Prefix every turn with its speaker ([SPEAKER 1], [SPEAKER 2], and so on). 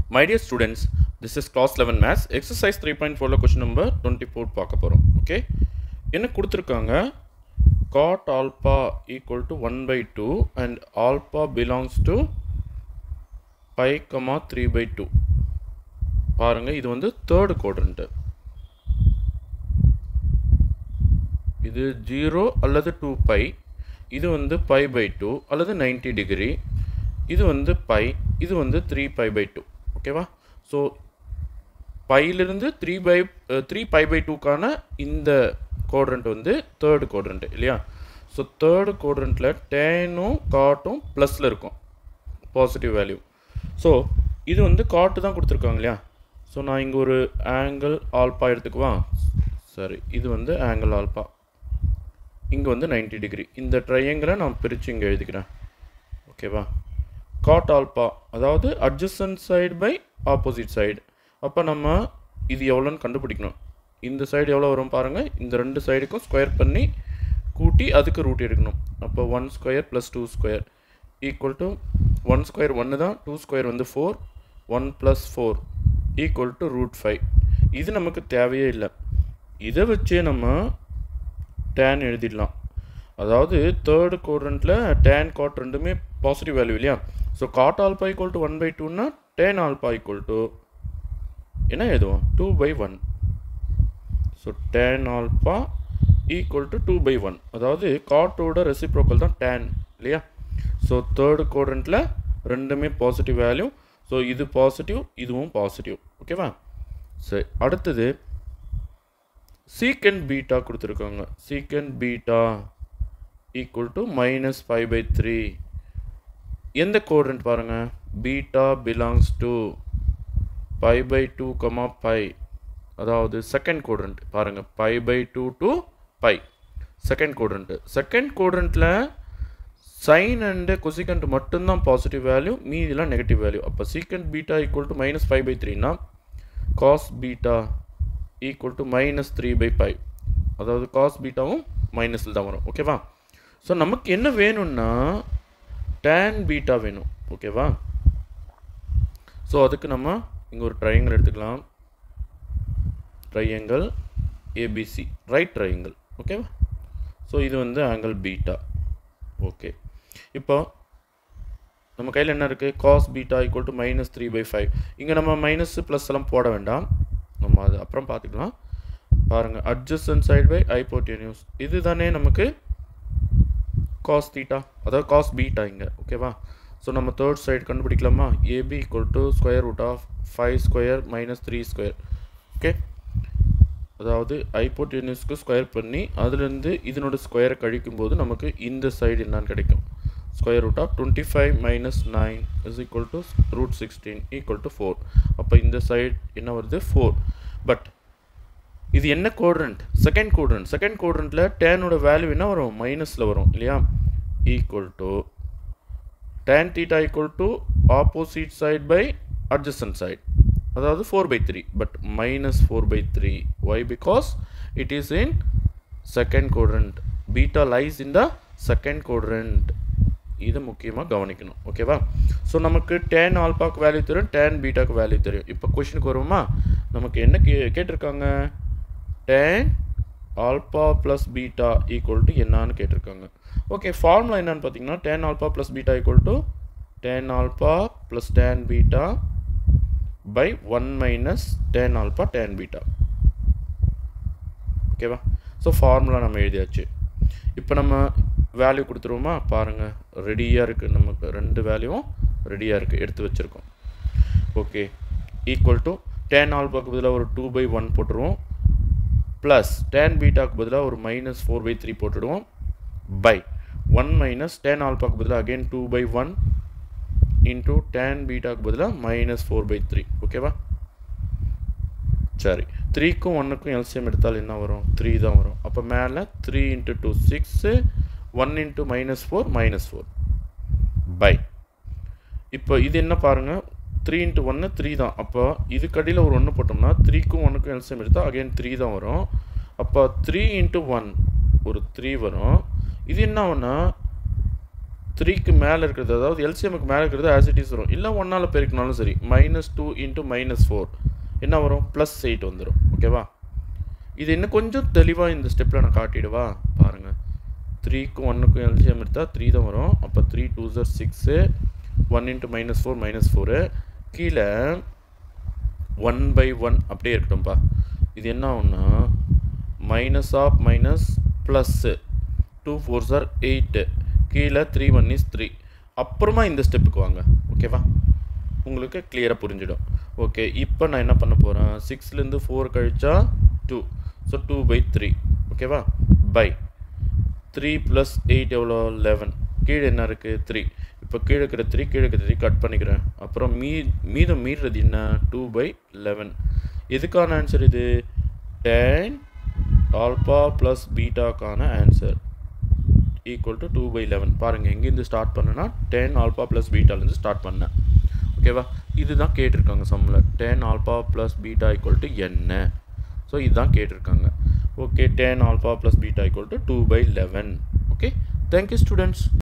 [SPEAKER 1] My dear students, this is class 11 maths exercise 3.4 question number 24 பார்க்க போகிறோம் okay என்ன கொடுத்துருக்காங்க cot alpha equal to 1 by 2 and alpha belongs to pi comma 3 by 2 பாருங்க இது வந்து third quadrant இது zero அல்லது டூ பை இது வந்து பை பை டூ அல்லது 90 டிகிரி இது வந்து பை இது வந்து த்ரீ பை பை டூ ஓகேவா ஸோ பையிலிருந்து three pi three pi by டூக்கான இந்த கோட்ரண்ட் வந்து தேர்டு கோட்ரண்ட் இல்லையா ஸோ தேர்டு கோட்ரண்ட்டில் டேனும் காட்டும் ப்ளஸில் இருக்கும் பாசிட்டிவ் வேல்யூ ஸோ இது வந்து காட்டு தான் கொடுத்துருக்காங்க இல்லையா ஸோ நான் இங்கே ஒரு ஆங்கிள் ஆல்பா எடுத்துக்குவா சரி இது வந்து ஆங்கிள் ஆல்பா இங்கே வந்து 90 டிகிரி இந்த ட்ரையங்களை நான் பிரித்து இங்கே எழுதிக்கிறேன் ஓகேவா காட் ஆல்பா அதாவது adjacent side by opposite side அப்போ நம்ம இது எவ்வளோன்னு கண்டுபிடிக்கணும் இந்த சைடு எவ்வளோ வரும் பாருங்கள் இந்த ரெண்டு சைடுக்கும் ஸ்கொயர் பண்ணி கூட்டி அதுக்கு ரூட் எடுக்கணும் அப்போ one square plus two square equal to one square ஒன்று தான் டூ ஸ்கொயர் வந்து four one plus four equal to root five இது நமக்கு தேவையே இல்லை இதை வச்சே நம்ம டேன் எழுதிடலாம் அதாவது தேர்டு கோட்ரண்ட்டில் டேன் காட் ரெண்டுமே பாசிட்டிவ் வேல்யூ இல்லையா so cot alpha equal to one by டூன்னா டேன் ஆல்பா ஈக்குவல் டு என்ன எழுதுவோம் two by one so tan alpha equal to two by one அதாவது காட்டோட ரெசிப்ரோக்கல் தான் டேன் இல்லையா ஸோ தேர்டு கோட்ரண்ட்டில் ரெண்டுமே பாசிட்டிவ் வேல்யூ ஸோ இது பாசிட்டிவ் இதுவும் பாசிட்டிவ் ஓகேவா சரி அடுத்தது சீக்கண்ட் பீட்டா கொடுத்துருக்காங்க secant beta equal to minus five by three எந்த கோட்ரண்ட் பாருங்கள் beta belongs to pi by two comma pi அதாவது செகண்ட் கோட்ரண்ட் பாருங்கள் pi by two to pi second quadrant second கோட்ரண்ட்டில் சைன் அண்டு கொசிகண்ட் மட்டும்தான் positive value மீதிலாம் negative value அப்போ secant beta equal to minus five by த்ரீனா cos beta equal to minus three by five அதாவது காஸ் பீட்டாவும் மைனஸில் தான் வரும் ஓகேவா ஸோ நமக்கு என்ன வேணும்னா டேன் பீட்டா வேணும் ஓகேவா ஸோ அதுக்கு நம்ம இங்கே ஒரு ட்ரையாங்கிள் எடுத்துக்கலாம் ட்ரையாங்கிள் ஏபிசி ரைட் ட்ரையாங்கிள் ஓகேவா ஸோ இது வந்து ஆங்கிள் பீட்டா ஓகே இப்போ நம்ம கையில் என்ன இருக்குது cos beta equal to minus three by five இங்கே நம்ம மைனஸ் ப்ளஸ் எல்லாம் போட வேண்டாம் நம்ம அது அப்புறம் பார்த்துக்கலாம் பாருங்கள் அட்ஜஸ்டன் சைடு பை ஐபோட்டியனியூஸ் இது தானே நமக்கு காஸ் தீட்டா அதாவது காஸ் பீட்டா இங்கே ஓகேவா ஸோ நம்ம தேர்ட் சைடு கண்டுபிடிக்கலாமா AB equal to square root of five square minus three square okay அதாவது ஐபோட்டியனியூஸ்க்கு ஸ்கொயர் பண்ணி அதுலேருந்து இதனோட ஸ்கொயரை கழிக்கும்போது நமக்கு இந்த சைடு என்னன்னு கிடைக்கும் square root of twenty five minus nine is equal to root sixteen equal to four அப்போ இந்த சைடு என்ன வருது ஃபோர் பட் இது என்ன கோட்ரண்ட் செகண்ட் கோட்ரண்ட் செகண்ட் கோட்ரண்ட்டில் டேனோட வேல்யூ என்ன வரும் மைனஸில் வரும் இல்லையா equal to tan theta equal to opposite side by adjacent side அதாவது four by three but minus four by three why because it is in second quadrant beta lies in the second quadrant இது முக்கியமாக கவனிக்கணும் ஓகேவா so நமக்கு tan ஆல்பாக்கு value தெரியும் tan பீட்டாக்கு value தெரியும் இப்போ கொஷினுக்கு வருவோமா நமக்கு என்ன கே கேட்டிருக்காங்க tan alpha plus beta equal to என்னான்னு கேட்டிருக்காங்க ஓகே ஃபார்முலா என்னன்னு பார்த்தீங்கன்னா tan alpha plus beta equal to tan alpha plus tan beta by one minus tan alpha tan beta ஓகேவா ஸோ ஃபார்முலா நம்ம எழுதியாச்சு இப்போ நம்ம வேல்யூ கொடுத்துருவோமா பாருங்கள் ரெடியாக இருக்குது நமக்கு ரெண்டு வேல்யூவும் ரெடியாக இருக்குது எடுத்து வச்சுருக்கோம் ஓகே ஈக்குவல் டு டேன் ஆல்பாக்கு பதிலாக ஒரு டூ பை ஒன் போட்டுருவோம் ப்ளஸ் டேன் பீட்டாக்கு பதிலாக ஒரு மைனஸ் ஃபோர் பை த்ரீ போட்டுடுவோம் பை ஒன் மைனஸ் டேன் ஆல்பாக்கு பதிலாக again two by one into tan பீட்டாக்கு பதிலாக மைனஸ் ஃபோர் பை த்ரீ ஓகேவா சரி த்ரீக்கும் ஒன்றுக்கும் எல்சிஎம் எடுத்தால் என்ன வரும் த்ரீ தான் வரும் அப்போ மேலே three into two six one into minus four minus four by இப்போ இது என்ன பாருங்கள் த்ரீ இன்ட்டு ஒன்று த்ரீ தான் அப்போ இதுக்கடியில் ஒரு ஒன்று போட்டோம்னா த்ரீக்கும் ஒன்றுக்கும் எல்சிஎம் எடுத்தால் அகைன் த்ரீ தான் வரும் அப்போ த்ரீ இன்ட்டு ஒன் ஒரு த்ரீ வரும் இது என்ன ஆகும்னா த்ரீக்கு மேலே இருக்கிறது அதாவது எல்சிஎம்க்கு மேலே இருக்கிறது ஆசிட்டிஸ் வரும் இல்லை ஒன்றால் பெருக்கினாலும் சரி minus two into minus four என்ன வரும் ப்ளஸ் எயிட் வந்துடும் ஓகேவா இது இன்னும் கொஞ்சம் தெளிவாக இந்த ஸ்டெப்பில் நான் காட்டிடுவா பாருங்கள் த்ரீக்கும் ஒன்றுக்கும் எல்சிஎம் எடுத்தால் த்ரீ தான் வரும் அப்போ த்ரீ டூ ஜர் six one into minus four minus four கீழே ஒன் பை ஒன் அப்படியே இருக்கட்டும்ப்பா இது என்ன ஆகும்னா minus of minus plus two four sir eight கீழே த்ரீ ஒன் இஸ் த்ரீ அப்புறமா இந்த ஸ்டெப்புக்கு வாங்க ஓகேவா உங்களுக்கு கிளியராக புரிஞ்சிடும் ஓகே இப்போ நான் என்ன பண்ண போகிறேன் சிக்ஸ்லேருந்து ஃபோர் கழிச்சா two so two by three ஓகேவா பை த்ரீ ப்ளஸ் எயிட் எவ்வளோ லெவன் கீழே என்ன இருக்குது த்ரீ இப்போ கீழே இருக்கிற த்ரீ கீழே இருக்கிற த்ரீ கட் பண்ணிக்கிறேன் அப்புறம் மீ மீதம் மீறுறது என்ன டூ பை லெவன் எதுக்கான ஆன்சர் இது டென் ஆல்பா ப்ளஸ் பீட்டாக்கான answer equal to two by eleven பாருங்கள் எங்கேருந்து ஸ்டார்ட் பண்ணேன்னா டென் ஆல்பா ப்ளஸ் பீட்டாலேருந்து ஸ்டார்ட் பண்ணேன் ஓகேவா இதுதான் கேட்டிருக்காங்க சம்மில் tan alpha plus beta equal to என்ன ஸோ இதுதான் கேட்டிருக்காங்க okay tan alpha plus beta equal to two by eleven okay thank you students